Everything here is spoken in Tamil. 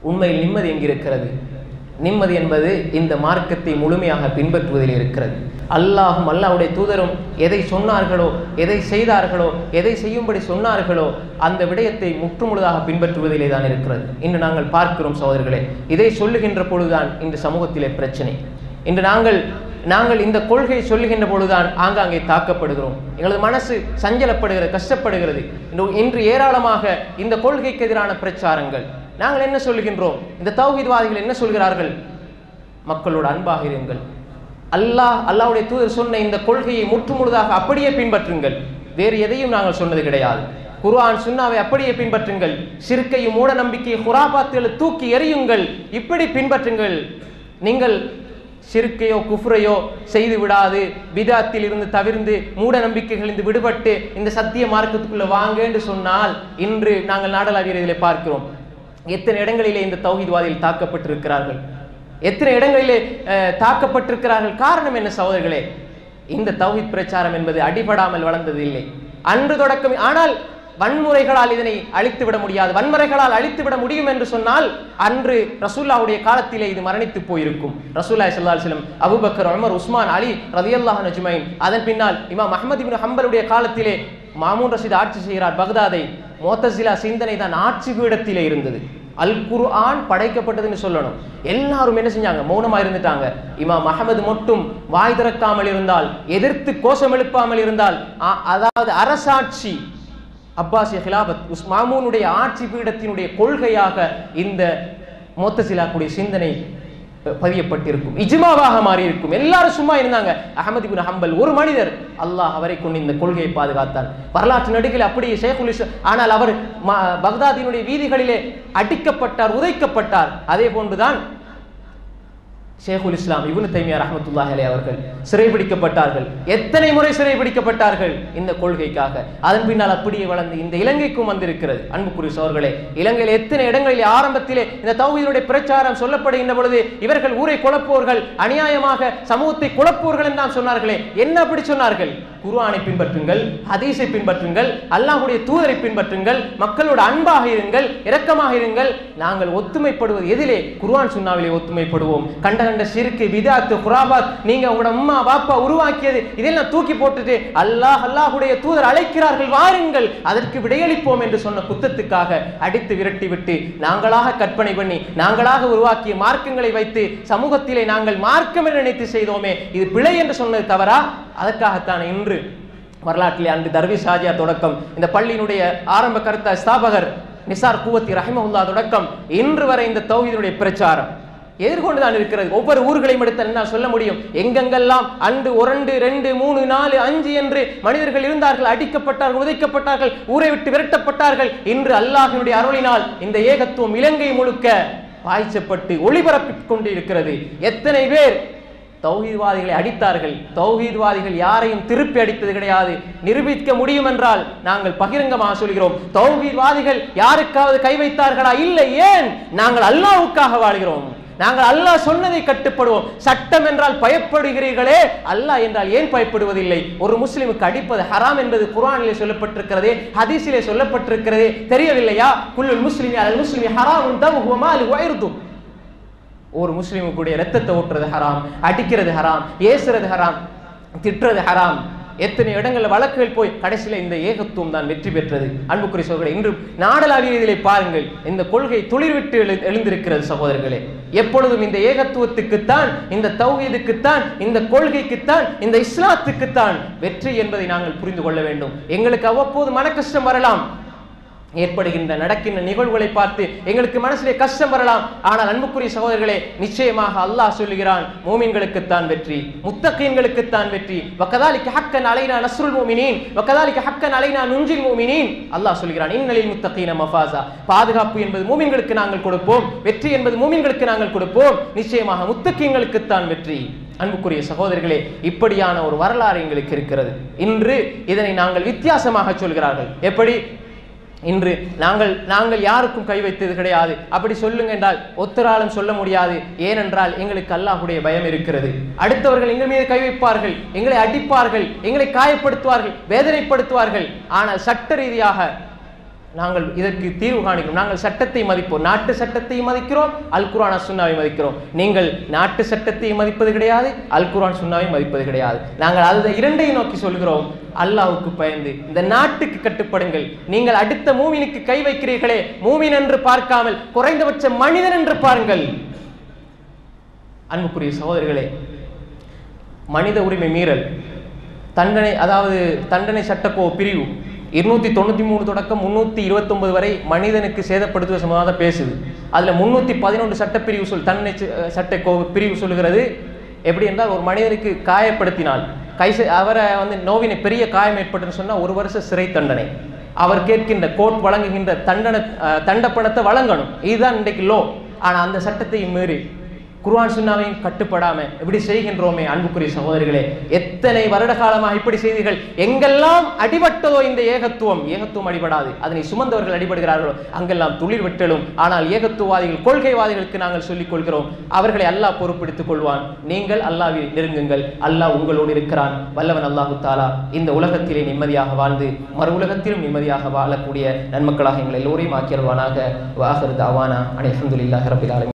உண்மையில் நிம்மதி எங்கிருக்கிறது நிம்மதி என்பது இந்த மார்க்கத்தை முழுமையாக பின்பற்றுவதில் இருக்கிறது அல்லாஹும் அல்லாஹ்வுடைய தூதரும் எதை சொன்னார்களோ எதை செய்தார்களோ எதை செய்யும்படி சொன்னார்களோ அந்த விடயத்தை முற்றுமுழுதாக பின்பற்றுவதிலே தான் இருக்கிறது இன்று நாங்கள் பார்க்கிறோம் சகோதரர்களே இதை சொல்லுகின்ற பொழுதுதான் இந்த சமூகத்திலே பிரச்சனை இன்று நாங்கள் நாங்கள் இந்த கொள்கையை சொல்லுகின்ற பொழுதுதான் ஆங்காங்கே தாக்கப்படுகிறோம் எங்களது மனசு சஞ்சலப்படுகிறது கஷ்டப்படுகிறது இன்று- இன்று ஏராளமாக இந்த கொள்கைக்கு எதிரான பிரச்சாரங்கள் நாங்கள் என்ன சொல்லுகின்றோம் இந்த தௌஹீத்வாதிகள் என்ன சொல்கிறார்கள் மக்களோட அன்பாக இருங்கள் அல்லாஹ் அல்லாஹ்வுடைய தூதர் சொன்ன இந்த கொள்கையை முற்றுமுழுதாக அப்படியே பின்பற்றுங்கள் வேறு எதையும் நாங்கள் சொன்னது கிடையாது குர்ஆன் சுன்னாவை அப்படியே பின்பற்றுங்கள் சிறுக்கையும் மூட நம்பிக்கை குராபாத்துகளை தூக்கி எறியுங்கள் இப்படி பின்பற்றுங்கள் நீங்கள் சிறுக்கையோ குஃப்ரையோ செய்து விடாது விதாத்தில் இருந்து தவிர்ந்து மூட நம்பிக்கைகளிலிருந்து விடுபட்டு இந்த சத்திய மார்க்கத்துக்குள்ள வாங்க என்று சொன்னால் இன்று நாங்கள் நாடளாவியதிலே பார்க்கிறோம் எத்தனை இடங்களிலே இந்த தௌஹீத்வாதிகள் தாக்கப்பட்டிருக்கிறார்கள் எத்தனை இடங்களிலே அஹ், தாக்கப்பட்டிருக்கிறார்கள் காரணம் என்ன சகோதரர்களே இந்த தௌஹீத் பிரச்சாரம் என்பது அடிபடாமல் வளர்ந்தது இல்லை அன்று தொடக்கம் ஆனால் வன்முறைகளால் இதனை அழித்து விட முடியாது வன்முறைகளால் அழித்து விட முடியும் என்று சொன்னால் அன்று ரசூல்லாவுடைய காலத்திலே இது மரணித்து போயிருக்கும் ரசூல்லா ஸல்லல்லாஹு அலைஹி வஸல்லம் அபூபக்கர் உமர் உஸ்மான் அலி ரலியல்லாஹு அஜ்மைன் அதன் பின்னால் இமாம் அஹ்மத் இப்னு ஹம்பலுடைய காலத்திலே மாமூன் ரஷீத் ஆட்சி செய்கிறார் பக்தாதை மோத்தசிலா சிந்தனை தான் ஆட்சி பீடத்திலே இருந்தது அல் குர்ஆன் படைக்கப்பட்டதுன்னு சொல்லணும் எல்லாரும் என்ன செஞ்சாங்க மௌனமா இருந்துட்டாங்க இமாம் அஹமது மட்டும் வாய் திறக்காமல் இருந்தால் எதிர்த்து கோஷம் எழுப்பாமல் இருந்தால் அ- அதாவது அரசாட்சி அப்பாசிய ஹிலாபத் உஸ் மாமூனுடைய ஆட்சி பீடத்தினுடைய கொள்கையாக இந்த மொத்தசிலாக்குடைய சிந்தனை அஹ், பதியப்பட்டிருக்கும் இஜ்மாவாக மாறி இருக்கும் எல்லாரும் சும்மா இருந்தாங்க அஹமது இப்னு ஹம்பல் ஒரு மனிதர் அல்லாஹ் அவரை கொண்டு இந்த கொள்கையை பாதுகாத்தான் வரலாற்று நடுகில் அப்படியே ஷேகுல் இஸ்லாம் ஆனால் அவர் ம- பக்தாதினுடைய வீதிகளிலே அடிக்கப்பட்டார் உதைக்கப்பட்டார் அதே போன்றுதான் ஷேகுல் இஸ்லாம் இப்னு தைமியா ரஹ்மத்துல்லாஹி அலைஹி அவர்கள் சிறைபிடிக்கப்பட்டார்கள் எத்தனை முறை சிறைபிடிக்கப்பட்டார்கள் இந்த கொள்கைக்காக அதன் பின்னால் அப்படியே வளர்ந்து இந்த இலங்கைக்கும் வந்திருக்கிறது அன்புக்குரிய சோர்களே இலங்கையில் எத்தனை இடங்களில் ஆரம்பத்திலே இந்த தௌஹீதுடைய பிரச்சாரம் சொல்லப்படுகின்ற பொழுது இவர்கள் ஊரை குழப்புவோர்கள் அநியாயமாக சமூகத்தை குழப்புவோர்கள் என்று தான் சொன்னார்களே என்ன அப்படி சொன்னார்கள் குர்ஆனை பின்பற்றுங்கள் ஹதீஸை பின்பற்றுங்கள் அல்லாஹ்வுடைய தூதரை பின்பற்றுங்கள் மக்களோட அன்பாக இருங்கள் இரக்கமாக இருங்கள் நாங்கள் ஒத்துமைப்படுவது எதிலே குர்ஆன் சுன்னாவிலே ஒத்துமைப்படுவோம் கண்ட கண்ட சிறுக்கு விதாத்து குராபாத் நீங்க உங்களோட அம்மா பாப்பா உருவாக்கியது இதெல்லாம் தூக்கி போட்டுட்டு அல்லாஹ் அல்லாஹ்வுடைய தூதர் அழைக்கிறார்கள் வாருங்கள் அதற்கு விடையளிப்போம் என்று சொன்ன குத்தத்துக்காக அடித்து விரட்டி விட்டு நாங்களாக கற்பனை பண்ணி நாங்களாக உருவாக்கிய மார்க்கங்களை வைத்து சமூகத்திலே நாங்கள் மார்க்கம் என்று நினைத்து செய்தோமே இது பிழை என்று சொன்னது தவறா அதற்காகத்தான் இன்று வரலாற்றிலே அன்று தர்விஸ் ஹாஜியா தொடக்கம் இந்த பள்ளியினுடைய ஆரம்ப கருத்த ஸ்தாபகர் நிசார் கூவத்தி ரஹிமவுல்லா தொடக்கம் இன்று வரை இந்த தௌஹீதுடைய பிரச்சாரம் எதிர்கொண்டுதான் இருக்கிறது ஒவ்வொரு ஊர்களையும் எடுத்து என்ன சொல்ல முடியும் எங்கெங்கெல்லாம் அன்று ஒரண்டு ரெண்டு மூணு நாலு அஞ்சு என்று மனிதர்கள் இருந்தார்கள் அடிக்கப்பட்டார்கள் உதைக்கப்பட்டார்கள் ஊரை விட்டு விரட்டப்பட்டார்கள் இன்று அல்லாஹினுடைய அருளினால் இந்த ஏகத்துவம் இலங்கை முழுக்க பாய்ச்சப்பட்டு ஒளிபரப்பிக் கொண்டு இருக்கிறது எத்தனை பேர் தௌஹீத்வாதிகளை அடித்தார்கள் தௌஹீத்வாதிகள் யாரையும் திருப்பி அடித்தது கிடையாது நிரூபிக்க முடியும் என்றால் நாங்கள் பகிரங்கமாக சொல்கிறோம் தௌஹீத்வாதிகள் யாருக்காவது கை வைத்தார்களா இல்லை ஏன் நாங்கள் அல்லாஹ்வுக்காக வாழ்கிறோம் நாங்கள் அல்லாஹ் சொன்னதை கட்டுப்படுவோம் சட்டம் என்றால் பயப்படுகிறீர்களே அல்லாஹ் என்றால் ஏன் பயப்படுவதில்லை ஒரு முஸ்லிமுக்கு அடிப்பது ஹராம் என்பது குர்ஆனிலே சொல்லப்பட்டிருக்கிறதே ஹதீஸிலே சொல்லப்பட்டிருக்கிறதே தெரியவில்லையா குல்லுல் முஸ்லிமி அலல் முஸ்லிமி ஹராமுன் தம்ஹு மாலு வயர்தும் ஒரு முஸ்லீமுக்குடைய ரத்தத்தை ஊட்டுறது ஹராம் அடிக்கிறது ஹராம் ஏசுறது ஹராம் திட்டுறது ஹராம் எத்தனை இடங்கள்ல வழக்குகள் போய் கடைசியில இந்த ஏகத்துவம் தான் வெற்றி பெற்றது அன்புக்குரிய சகோதரர்களே இன்று நாடளாவிய இதிலே பாருங்கள் இந்த கொள்கை துளிர்விட்டு எழு எழுந்திருக்கிறது சகோதரர்களே எப்பொழுதும் இந்த ஏகத்துவத்துக்குத்தான் இந்த தௌஹீதுக்குத்தான் இந்த கொள்கைக்குத்தான் இந்த இஸ்லாத்துக்குத்தான் வெற்றி என்பதை நாங்கள் புரிந்து கொள்ள வேண்டும் எங்களுக்கு அவ்வப்போது மன கஷ்டம் வரலாம் ஏற்படுகின்ற நடக்கின்ற நிகழ்வுகளை பார்த்து எங்களுக்கு மனசிலே கஷ்டம் வரலாம் ஆனால் அன்புக்குரிய சகோதரர்களே நிச்சயமாக அல்லாஹ் சொல்லுகிறான் மூமின்களுக்குத்தான் வெற்றி முத்தகீன்களுக்குத்தான் வெற்றி வக்கதாலிக்கு ஹக்கன் அலைனா நஸ்ருல் மூமினீன் வக்கதாலிக்கு ஹக்கன் அலைனா நுஞ்சில் மூமினீன் அல்லாஹ் சொல்கிறான் இன்னலில் முத்தகீன மஃபாசா பாதுகாப்பு என்பது மூமின்களுக்கு நாங்கள் கொடுப்போம் வெற்றி என்பது மூமின்களுக்கு நாங்கள் கொடுப்போம் நிச்சயமாக முத்தகீன்களுக்குத்தான் வெற்றி அன்புக்குரிய சகோதரர்களே இப்படியான ஒரு வரலாறு எங்களுக்கு இருக்கிறது இன்று இதனை நாங்கள் வித்தியாசமாக சொல்கிறார்கள் எப்படி இன்று நாங்கள் நாங்கள் யாருக்கும் கை வைத்தது கிடையாது அப்படி சொல்லுங்க என்றால் ஒத்தராலும் சொல்ல முடியாது ஏனென்றால் எங்களுக்கு அல்லாஹ்வுடைய பயம் இருக்கிறது அடுத்தவர்கள் எங்கள் மீது கை வைப்பார்கள் எங்களை அடிப்பார்கள் எங்களை காயப்படுத்துவார்கள் வேதனைப்படுத்துவார்கள் ஆனால் சட்ட ரீதியாக நாங்கள் இதற்கு தீர்வு காணிக்கிறோம் நாங்கள் சட்டத்தை மதிப்போம் நாட்டு சட்டத்தை மதிக்கிறோம் அல் குர்ஆன் சுன்னாவை மதிக்கிறோம் நீங்கள் நாட்டு சட்டத்தை மதிப்பது கிடையாது அல் குர்ஆன் சுன்னாவை மதிப்பது கிடையாது நாங்கள் அந்த இரண்டையும் நோக்கி சொல்கிறோம் அல்லாஹ்வுக்கு பயந்து இந்த நாட்டுக்கு கட்டுப்படுங்கள் நீங்கள் அடுத்த மூமினுக்கு கை வைக்கிறீர்களே மூமின் என்று பார்க்காமல் குறைந்தபட்ச மனிதன் என்று பாருங்கள் அன்புக்குரிய சகோதரர்களே மனித உரிமை மீறல் தண்டனை அதாவது தண்டனை சட்டக்கோ பிரிவு இருநூத்தி தொண்ணூத்தி மூணு தொடக்கம் முன்னூத்தி இருபத்தொன்பது வரை மனிதனுக்கு சேதப்படுத்துவது சம்பந்தமாக பேசுது அதுல முன்னூத்தி பதினொன்று சட்டப்பிரிவு சொல் தண்டனை ச- சட்ட கோ- பிரிவு சொல்லுகிறது எப்படி என்றால் ஒரு மனிதனுக்கு காயப்படுத்தினால் கை செ- அவரை வந்து நோவினை பெரிய காயம் ஏற்பட்டுன்னு சொன்னா ஒரு வருஷ சிறை தண்டனை அவர் கேட்கின்ற கோர்ட் வழங்குகின்ற தண்டனை அஹ், தண்டப்பணத்தை வழங்கணும் இதுதான் இன்றைக்கு லோ ஆனா அந்த சட்டத்தையும் மீறி குர்ஆன் சுன்னாவையும் கட்டுப்படாம இப்படி செய்கின்றோமே அன்புக்குரிய சகோதரிகளே எத்தனை வருட காலமாக இப்படி செய்தீர்கள் எங்கெல்லாம் அடிபட்டதோ இந்த ஏகத்துவம் ஏகத்துவம் அடிபடாது அதனை சுமந்தவர்கள் அடிபடுகிறார்களோ அங்கெல்லாம் துளிர் விட்டலும் ஆனால் ஏகத்துவவாதிகள் கொள்கைவாதிகளுக்கு நாங்கள் சொல்லிக் கொள்கிறோம் அவர்களை அல்லாஹ் பொறுப்பெடுத்துக் கொள்வான் நீங்கள் அல்லாஹ்வை நெருங்குங்கள் அல்லாஹ் உங்களோடு இருக்கிறான் வல்லவன் அல்லாஹு தாலா இந்த உலகத்திலே நிம்மதியாக வாழ்ந்து மறு உலகத்திலும் நிம்மதியாக வாழக்கூடிய நன்மக்களாக எங்கள் எல்லோரையும் ஆக்கியருவானாக வாஹர் தாவானா அனைஹம்துலில்லாஹி ரபில் ஆலமீன்